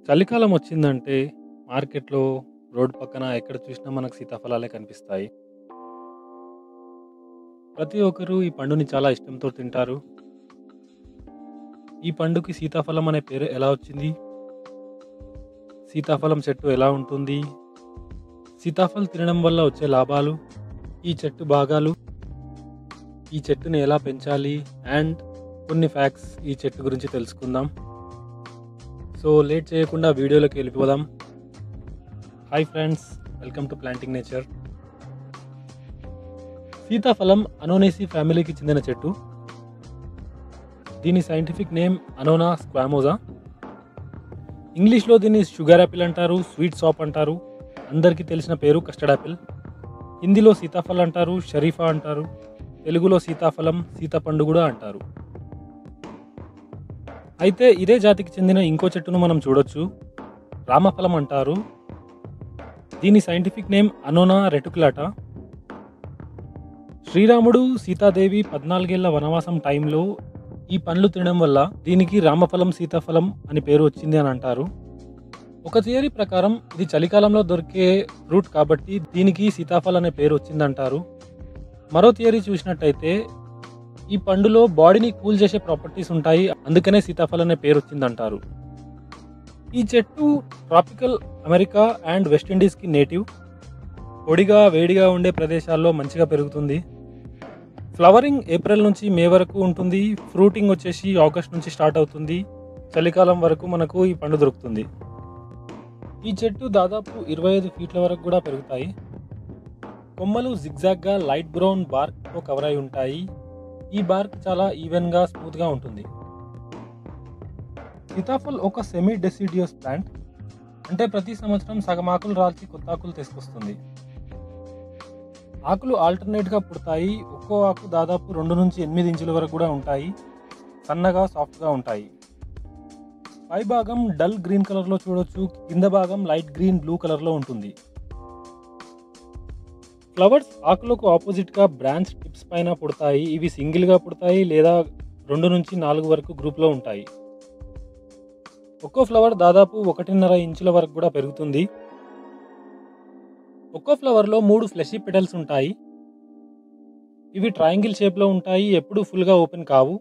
చలికాలం వచ్చిందంటే మార్కెట్‌లో, రోడ్డు పక్కన ఎక్కడ చూసినా మనకు సీతాఫలాలే కనిపిస్తాయి. ప్రతి ఒక్కరు ఈ పండుని చాలా ఇష్టంతో తింటారు. ఈ పండుకి సీతాఫలం అనే పేరు ఎలా వచ్చింది? సీతాఫలం చెట్టు ఎలా ఉంటుంది? సీతాఫల్ తినడం వల్ల వచ్చే లాభాలు, ఈ చెట్టు భాగాలు, ఈ చెట్టుని ఎలా పెంచాలి అండ్ కొన్ని ఫ్యాక్ట్స్ ఈ చెట్టు గురించి తెలుసుకుందాం. సో లేట్ చేయకుండా వీడియోలోకి వెళ్ళిపోదాం. Hi friends welcome to planting nature. సీతాఫలం అనోనేసి ఫ్యామిలీకి చెందిన చెట్టు. దీని సైంటిఫిక్ నేమ్ అనోనా స్క్వామోజా. ఇంగ్లీష్‌లో దీన్ని షుగర్ యాపిల్ అంటారు, స్వీట్ సాప్ అంటారు. అందరికీ తెలిసిన పేరు కస్టర్డ్ యాపిల్. హిందీలో సీతాఫల్ అంటారు, షరీఫా అంటారు. తెలుగులో సీతాఫలం, సీతాపండు కూడా అంటారు. అయితే ఇదే జాతికి చెందిన ఇంకో చెట్టును మనం చూడొచ్చు. రామఫలం అంటారు. దీని సైంటిఫిక్ నేమ్ అనోనా రెటికులాటా. శ్రీరాముడు, సీతాదేవి 14 ఏళ్ల వనవాసం టైంలో ఈ పండ్లు తినడం వల్ల దీనికి రామఫలం, సీతాఫలం అని పేరు వచ్చింది అని అంటారు. ఒక థియరీ ప్రకారం ఇది చలికాలంలో దొరికే ఫ్రూట్ కాబట్టి దీనికి సీతాఫల్ అనే పేరు వచ్చిందంటారు. మరో థియరీ చూసినట్టయితే ఈ పండులో బాడీని కూల్ చేసే ప్రాపర్టీస్ ఉంటాయి. అందుకనే సీతాఫల్ అనే పేరు వచ్చిందంటారు. ఈ చెట్టు ట్రాపికల్ అమెరికా అండ్ వెస్ట్ ఇండీస్‌కి నేటివ్. పొడిగా, వేడిగా ఉండే ప్రదేశాల్లో మంచిగా పెరుగుతుంది. ఫ్లవరింగ్ ఏప్రిల్ నుంచి మే వరకు ఉంటుంది. ఫ్రూటింగ్ వచ్చేసి ఆగస్ట్ నుంచి స్టార్ట్ అవుతుంది. చలికాలం వరకు మనకు ఈ పండు దొరుకుతుంది. ఈ చెట్టు దాదాపు 25 ఫీట్ల వరకు కూడా పెరుగుతాయి. కొమ్మలు జిగ్‌జాగ్‌గా లైట్ బ్రౌన్ బార్క్‌తో కవర్ అయి ఉంటాయి. ఈ బార్క్ చాలా ఈవెన్‌గా, స్మూత్‌గా ఉంటుంది. సీతాఫల్ ఒక సెమీ డెసిడియస్ ప్లాంట్. అంటే ప్రతి సంవత్సరం సగం ఆకులు రాల్చి కొత్త ఆకులు తీసుకొస్తుంది. ఆకులు ఆల్టర్నేట్‌గా పుడతాయి. ఒక్కో ఆకు దాదాపు 2-8 ఇంచుల వరకు కూడా ఉంటాయి. సన్నగా, సాఫ్ట్‌గా ఉంటాయి. పై భాగం డల్ గ్రీన్ కలర్‌లో చూడొచ్చు. కింద భాగం లైట్ గ్రీన్, బ్లూ కలర్‌లో ఉంటుంది. ఫ్లవర్స్ ఆకులకు ఆపోజిట్‌గా బ్రాంచ్ టిప్స్ పైన పుడతాయి. ఇవి సింగిల్‌గా పుడతాయి లేదా 2-4 వరకు గ్రూప్‌లో ఉంటాయి. ఒక్కో ఫ్లవర్ దాదాపు 1.5 ఇంచుల వరకు కూడా పెరుగుతుంది. ఒక్కో ఫ్లవర్‌లో 3 ఫ్లెషీ పెటల్స్ ఉంటాయి. ఇవి ట్రయాంగిల్ షేప్‌లో ఉంటాయి. ఎప్పుడూ ఫుల్‌గా ఓపెన్ కావు.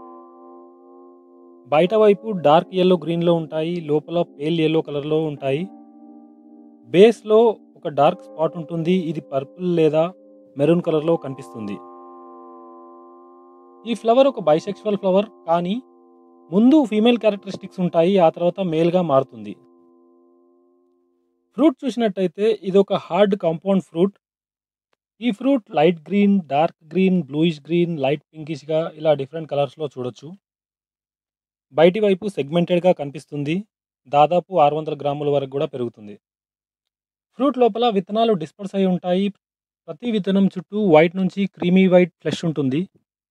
బయట వైపు డార్క్ యెల్లో గ్రీన్‌లో ఉంటాయి. లోపల పేల్ యెల్లో కలర్‌లో ఉంటాయి. బేస్‌లో ఒక డార్క్ స్పాట్ ఉంటుంది. ఇది పర్పుల్ లేదా మెరూన్ కలర్‌లో కనిపిస్తుంది. ఈ ఫ్లవర్ ఒక బైసెక్షువల్ ఫ్లవర్ కానీ ముందు ఫీమేల్ క్యారెక్టరిస్టిక్స్ ఉంటాయి. ఆ తర్వాత మేల్‌గా మారుతుంది. ఫ్రూట్ చూసినట్టయితే ఇదొక హార్డ్ కాంపౌండ్ ఫ్రూట్. ఈ fruit light green, dark green, bluish green, light పింకిష్‌గా ఇలా డిఫరెంట్ కలర్స్‌లో చూడొచ్చు. బయటి వైపు సెగ్మెంటెడ్‌గా కనిపిస్తుంది. దాదాపు 600 గ్రాముల వరకు కూడా పెరుగుతుంది. ఫ్రూట్ లోపల విత్తనాలు డిస్పర్స్ అయి ఉంటాయి. ప్రతి విత్తనం చుట్టూ వైట్ నుంచి క్రీమీ వైట్ ఫ్లెష్ ఉంటుంది.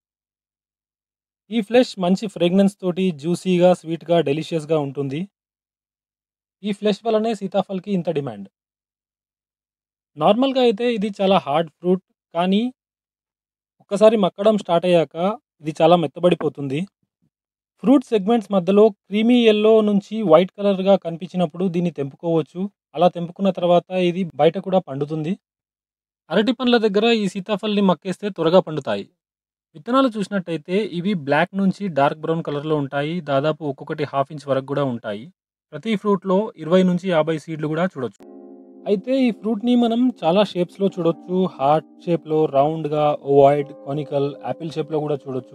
ఈ ఫ్లెష్ మంచి ఫ్రేగ్రెన్స్ తోటి జ్యూసీగా, స్వీట్‌గా, డెలిషియస్‌గా ఉంటుంది. ఈ ఫ్లెష్ వల్లనే సీతాఫల్‌కి ఇంత డిమాండ్. నార్మల్‌గా అయితే ఇది చాలా హార్డ్ ఫ్రూట్. కానీ ఒక్కసారి మక్కడం స్టార్ట్ అయ్యాక ఇది చాలా మెత్తబడిపోతుంది. ఫ్రూట్ సెగ్మెంట్స్ మధ్యలో క్రీమీ యెల్లో నుంచి వైట్ కలర్‌గా కనిపించినప్పుడు దీన్ని తెంపుకోవచ్చు. అలా తెంపుకున్న తర్వాత ఇది బయట కూడా పండుతుంది. అరటి పండ్ల దగ్గర ఈ సీతాఫల్‌ని మక్కేస్తే త్వరగా పండుతాయి. విత్తనాలు చూసినట్టయితే ఇవి బ్లాక్ నుంచి డార్క్ బ్రౌన్ కలర్‌లో ఉంటాయి. దాదాపు ఒక్కొక్కటి హాఫ్ ఇంచ్ వరకు కూడా ఉంటాయి. ప్రతి ఫ్రూట్‌లో 20-50 సీడ్లు కూడా చూడొచ్చు. అయితే ఈ ఫ్రూట్‌ని మనం చాలా షేప్స్‌లో చూడొచ్చు. హార్ట్ షేప్‌లో, రౌండ్‌గా, ఓవాయిడ్, కోనికల్, యాపిల్ షేప్‌లో కూడా చూడొచ్చు.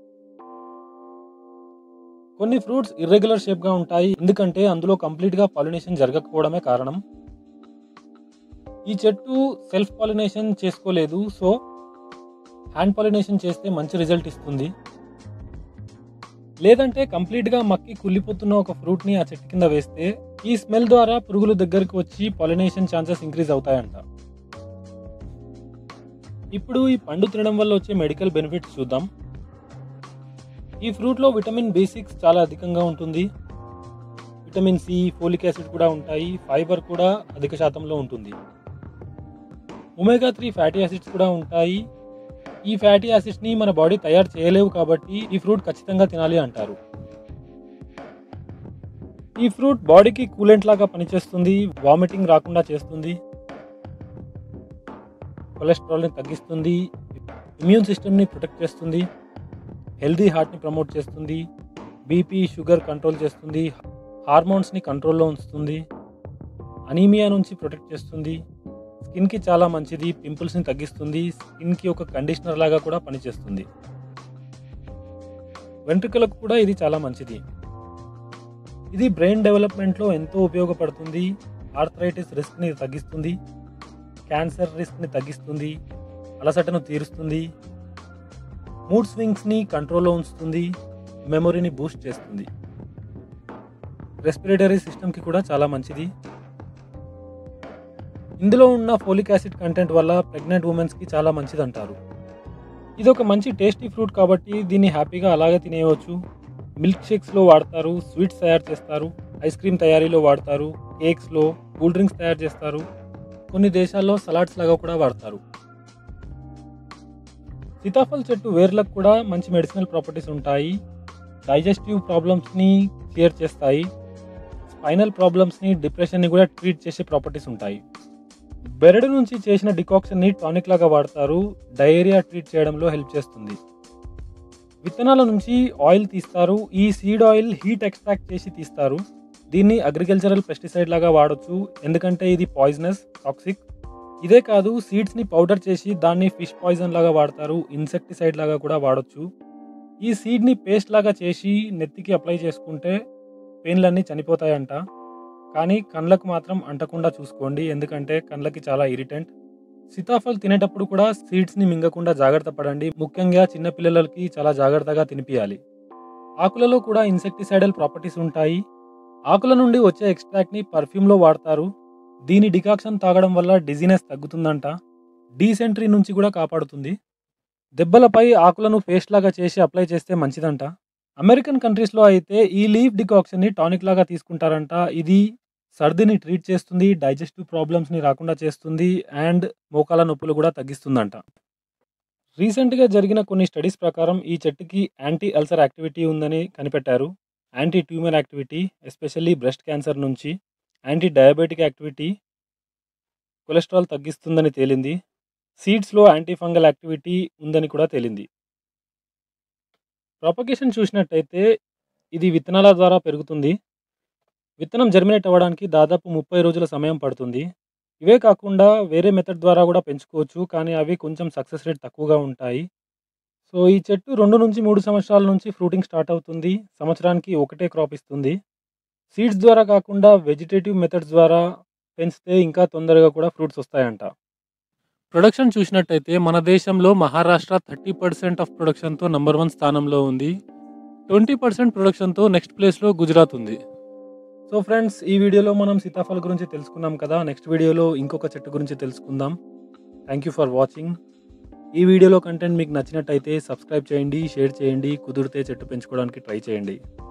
కొన్ని ఫ్రూట్స్ ఇర్రెగ్యులర్ షేప్‌గా ఉంటాయి. ఎందుకంటే అందులో కంప్లీట్‌గా పాలినేషన్ జరగకపోవడమే కారణం. ఈ చెట్టు సెల్ఫ్ పాలినేషన్ చేసుకోలేదు. సో హ్యాండ్ పాలినేషన్ చేస్తే మంచి రిజల్ట్ ఇస్తుంది. లేదంటే కంప్లీట్‌గా మక్కి కుళ్ళిపోతున్న ఒక ఫ్రూట్‌ని ఆ చెట్టు కింద వేస్తే ఈ స్మెల్ ద్వారా పురుగులు దగ్గరికి వచ్చి పాలినేషన్ ఛాన్సెస్ ఇంక్రీజ్ అవుతాయంట. ఇప్పుడు ఈ పండు తినడం వల్ల వచ్చే మెడికల్ బెనిఫిట్స్ చూద్దాం. ఈ ఫ్రూట్‌లో విటమిన్ బి6 చాలా అధికంగా ఉంటుంది. విటమిన్ సి, ఫోలిక్ యాసిడ్ కూడా ఉంటాయి. ఫైబర్ కూడా అధిక శాతంలో ఉంటుంది. ఒమేగా 3 ఫ్యాటీ యాసిడ్స్ కూడా ఉంటాయి. ఈ ఫ్యాటీ యాసిడ్స్‌ని మన బాడీ తయారు చేయలేవు కాబట్టి ఈ ఫ్రూట్ ఖచ్చితంగా తినాలి అంటారు. ఈ ఫ్రూట్ బాడీకి కూలెంట్ లాగా పనిచేస్తుంది వామిటింగ్ రాకుండా చేస్తుంది కొలెస్ట్రాల్ని తగ్గిస్తుంది ఇమ్యూన్ సిస్టమ్ని ప్రొటెక్ట్ చేస్తుంది హెల్దీ హార్ట్ని ప్రమోట్ చేస్తుంది బీపీ షుగర్ కంట్రోల్ చేస్తుంది హార్మోన్స్ని కంట్రోల్లో ఉంచుతుంది అనీమియా నుంచి ప్రొటెక్ట్ చేస్తుంది స్కిన్కి చాలా మంచిది పింపుల్స్ని తగ్గిస్తుంది స్కిన్కి ఒక కండిషనర్ లాగా కూడా పనిచేస్తుంది వెంట్రుకలకు కూడా ఇది చాలా మంచిది ఇది బ్రెయిన్ డెవలప్మెంట్లో ఎంతో ఉపయోగపడుతుంది ఆర్థరైటిస్ రిస్క్ని తగ్గిస్తుంది క్యాన్సర్ రిస్క్ని తగ్గిస్తుంది అలసటను తీరుస్తుంది మూడ్ స్వింగ్స్ని కంట్రోల్లో ఉంచుతుంది మెమొరీని బూస్ట్ చేస్తుంది రెస్పిరేటరీ సిస్టమ్కి కూడా చాలా మంచిది ఇందులో ఉన్న ఫోలిక్ యాసిడ్ కంటెంట్ వల్ల ప్రెగ్నెంట్ ఉమెన్స్కి చాలా మంచిది అంటారు ఇది ఒక మంచి టేస్టీ ఫ్రూట్ కాబట్టి దీన్ని హ్యాపీగా అలాగే తినేయవచ్చు మిల్క్ షేక్స్లో వాడతారు స్వీట్స్ తయారు చేస్తారు ఐస్ క్రీమ్ తయారీలో వాడతారు కేక్స్లో కూల్ డ్రింక్స్ తయారు చేస్తారు కొన్ని దేశాల్లో సలాడ్స్ లాగా కూడా వాడతారు సీతాఫల్ చెట్టు వేర్లకు కూడా మంచి మెడిసినల్ ప్రాపర్టీస్ ఉంటాయి డైజెస్టివ్ ప్రాబ్లమ్స్ని క్లియర్ చేస్తాయి స్పైనల్ ప్రాబ్లమ్స్ని డిప్రెషన్ని కూడా ట్రీట్ చేసే ప్రాపర్టీస్ ఉంటాయి బెరడు నుంచి చేసిన డికాక్షన్ని టానిక్ లాగా వాడతారు డయేరియా ట్రీట్ చేయడంలో హెల్ప్ చేస్తుంది విత్తనాల నుంచి ఆయిల్ తీస్తారు ఈ సీడ్ ఆయిల్ హీట్ ఎక్స్ట్రాక్ట్ చేసి తీస్తారు దీన్ని అగ్రికల్చరల్ పెస్టిసైడ్ లాగా వాడొచ్చు ఎందుకంటే ఇది పాయిజనస్ టాక్సిక్ ఇదే కాదు సీడ్స్ని పౌడర్ చేసి దాన్ని ఫిష్ పాయిజన్ లాగా వాడతారు ఇన్సెక్టిసైడ్ లాగా కూడా వాడొచ్చు ఈ సీడ్ని పేస్ట్ లాగా చేసి నెత్తికి అప్లై చేసుకుంటే పెయిన్లన్నీ చనిపోతాయంట కానీ కళ్ళకు మాత్రం అంటకుండా చూసుకోండి ఎందుకంటే కళ్ళకి చాలా ఇరిటెంట్ సీతాఫల్ తినేటప్పుడు కూడా సీడ్స్ని మింగకుండా జాగ్రత్త పడండి ముఖ్యంగా చిన్నపిల్లలకి చాలా జాగ్రత్తగా తినిపియాలి ఆకులలో కూడా ఇన్సెక్టిసైడల్ ప్రాపర్టీస్ ఉంటాయి ఆకుల నుండి వచ్చే ఎక్స్ట్రాక్ట్ని పర్ఫ్యూమ్లో వాడతారు దీని డికాక్షన్ తాగడం వల్ల డిజీనెస్ తగ్గుతుందంట డీసెంట్రీ నుంచి కూడా కాపాడుతుంది దెబ్బలపై ఆకులను పేస్ట్ లాగా చేసి అప్లై చేస్తే మంచిదంట అమెరికన్ కంట్రీస్లో అయితే ఈ లీఫ్ డికాక్షన్ని టానిక్ లాగా తీసుకుంటారంట ఇది సర్దిని ట్రీట్ చేస్తుంది డైజెస్టివ్ ప్రాబ్లమ్స్ని రాకుండా చేస్తుంది అండ్ మోకాల నొప్పులు కూడా తగ్గిస్తుందంట రీసెంట్గా జరిగిన కొన్ని స్టడీస్ ప్రకారం ఈ చెట్టుకి యాంటీ అల్సర్ యాక్టివిటీ ఉందని కనిపెట్టారు anti tumour activity especially breast cancer నుంచి యాంటీ డయాబెటిక్ యాక్టివిటీ కొలెస్ట్రాల్ తగ్గిస్తుందని తేలింది సీడ్స్లో యాంటీ ఫంగల్ యాక్టివిటీ ఉందని కూడా తేలింది ప్రాపగేషన్ చూసినట్టయితే ఇది విత్తనాల ద్వారా పెరుగుతుంది విత్తనం జర్మినేట్ అవ్వడానికి దాదాపు ముప్పై రోజుల సమయం పడుతుంది ఇవే కాకుండా వేరే మెథడ్ ద్వారా కూడా పెంచుకోవచ్చు కానీ అవి కొంచెం సక్సెస్ రేట్ తక్కువగా ఉంటాయి సో ఈ చెట్టు రెండు నుంచి మూడు సంవత్సరాల నుంచి ఫ్రూటింగ్ స్టార్ట్ అవుతుంది సంవత్సరానికి ఒకటే క్రాప్ ఇస్తుంది సీడ్స్ ద్వారా కాకుండా వెజిటేటివ్ మెథడ్స్ ద్వారా పెంచితే ఇంకా తొందరగా కూడా ఫ్రూట్స్ వస్తాయంట ప్రొడక్షన్ చూసినట్టయితే మన దేశంలో మహారాష్ట్ర థర్టీ పర్సెంట్ ఆఫ్ ప్రొడక్షన్తో నంబర్ వన్ స్థానంలో ఉంది ట్వంటీ పర్సెంట్ ప్రొడక్షన్తో నెక్స్ట్ ప్లేస్లో గుజరాత్ ఉంది సో ఫ్రెండ్స్ ఈ వీడియోలో మనం సీతాఫల్ గురించి తెలుసుకున్నాం కదా నెక్స్ట్ వీడియోలో ఇంకొక చెట్టు గురించి తెలుసుకుందాం థ్యాంక్ యూ ఫర్ వాచింగ్ ఈ వీడియోలో కంటెంట్ మీకు నచ్చినట్టయితే సబ్స్క్రైబ్ చేయండి షేర్ చేయండి కుదిరితే చెట్టు పెంచుకోవడానికి ట్రై చేయండి